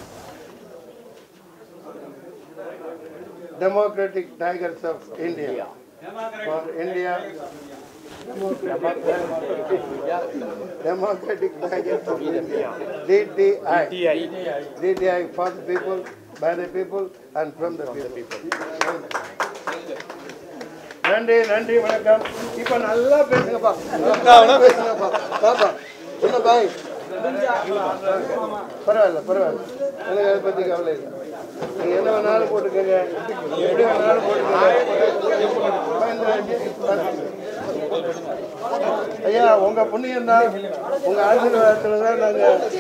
[SPEAKER 1] Democratic Tigers of India. For India. Democratic Tigers of India. DTI. DTI for the people, by the people and from the people. நன்றி நன்றி வணக்கம் இப்ப நல்லா பேசுங்கப்பா நல்லா பேசுங்கப்பா பாப்பா என்ன பாய் பரவாயில்ல பரவாயில்ல எனக்கு அதை பத்தி கவலை இல்லை நீங்க என்ன வேணாலும் போட்டுக்கோங்க எப்படி வேணாலும் போட்டுக்கோங்க ஐயா உங்க புண்ணியம் தான் உங்க ஆசீர்வாதத்துல தான் நாங்க